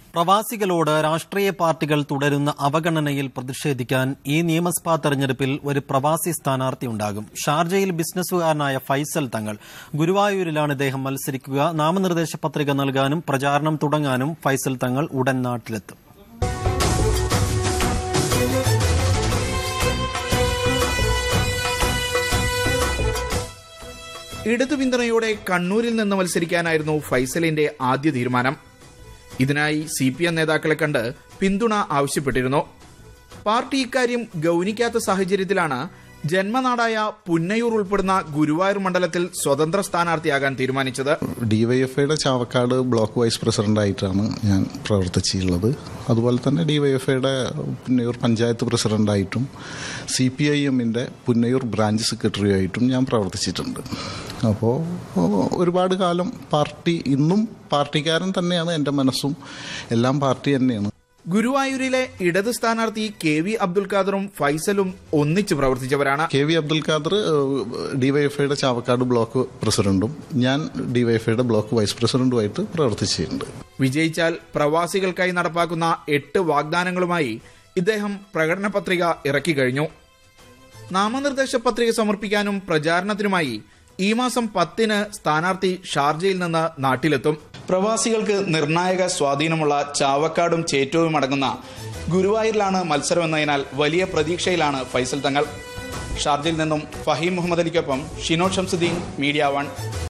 പ്രവാസികളോട് രാഷ്ട്രീയ പാർട്ടികൾ തുടരുന്ന അവഗണനയിൽ പ്രതിഷേധിക്കാൻ ഈ നിയമസഭാ തെരഞ്ഞെടുപ്പിൽ ഒരു പ്രവാസി സ്ഥാനാർത്ഥി ഉണ്ടാകും ഷാർജയിൽ ബിസിനസ്സുകാരനായ ഫൈസൽ തങ്ങൾ ഗുരുവായൂരിലാണ് ഇദ്ദേഹം മത്സരിക്കുക നാമനിർദ്ദേശ പത്രിക നൽകാനും പ്രചാരണം തുടങ്ങാനും ഫൈസൽ തങ്ങൾ ഉടൻ നാട്ടിലെത്തും ഇടതു പിന്തുണയോടെ കണ്ണൂരിൽ നിന്ന് മത്സരിക്കാനായിരുന്നു ഫൈസലിന്റെ ആദ്യ തീരുമാനം ഇതിനായി സി പി എം നേതാക്കളെ കണ്ട് പിന്തുണ ആവശ്യപ്പെട്ടിരുന്നു പാർട്ടി ഇക്കാര്യം ഗൌനിക്കാത്ത സാഹചര്യത്തിലാണ് ജന്മനാടായ പുന്നയൂർ ഉൾപ്പെടുന്ന ഗുരുവായൂർ മണ്ഡലത്തിൽ സ്വതന്ത്ര സ്ഥാനാർത്ഥിയാകാൻ തീരുമാനിച്ചത് ഡിവൈഎഫ്ഐയുടെ ചാവക്കാട് ബ്ലോക്ക് വൈസ് പ്രസിഡന്റായിട്ടാണ് ഞാൻ പ്രവർത്തിച്ചിട്ടുള്ളത് അതുപോലെ തന്നെ ഡിവൈഎഫ്ഐയുടെ പുന്നയൂർ പഞ്ചായത്ത് പ്രസിഡന്റായിട്ടും സി പി ഐ എമ്മിൻ്റെ പുന്നയൂർ ബ്രാഞ്ച് സെക്രട്ടറി ആയിട്ടും ഞാൻ പ്രവർത്തിച്ചിട്ടുണ്ട് അപ്പോൾ ഒരുപാട് കാലം പാർട്ടി ഇന്നും പാർട്ടിക്കാരൻ തന്നെയാണ് എൻ്റെ മനസ്സും എല്ലാം പാർട്ടി തന്നെയാണ് ഗുരുവായൂരിലെ ഇടത് സ്ഥാനാർത്ഥി കെ വി അബ്ദുൽ ഖാദറും ഫൈസലും ഒന്നിച്ച് പ്രവർത്തിച്ചവരാണ് കെ വി അബ്ദുൽ ഖാദർ ഡിവൈഎഫ്ഐയുടെ ചാവക്കാട് ബ്ലോക്ക് പ്രസിഡന്റും ഞാൻ ഡിവൈഎഫ്ഐയുടെ ബ്ലോക്ക് വൈസ് പ്രസിഡന്റുമായിട്ട് പ്രവർത്തിച്ചിട്ടുണ്ട് വിജയിച്ചാൽ പ്രവാസികൾക്കായി നടപ്പാക്കുന്ന എട്ട് വാഗ്ദാനങ്ങളുമായി ഇദ്ദേഹം പ്രകടന പത്രിക ഇറക്കിക്കഴിഞ്ഞു നാമനിർദ്ദേശ പത്രിക സമർപ്പിക്കാനും പ്രചാരണത്തിനുമായി ഈ മാസം പത്തിന് സ്ഥാനാർത്ഥി ഷാർജയിൽ നിന്ന് നാട്ടിലെത്തും പ്രവാസികൾക്ക് നിർണായക സ്വാധീനമുള്ള ചാവക്കാടും ചേറ്റവും അടങ്ങുന്ന ഗുരുവായൂരിലാണ് മത്സരമെന്നതിനാൽ വലിയ പ്രതീക്ഷയിലാണ് ഫൈസൽ തങ്ങൾ ഷാർജയിൽ നിന്നും ഫഹീം മുഹമ്മദ് അലിക്കൊപ്പം ഷിനോ ഷംസുദ്ദീൻ മീഡിയ വൺ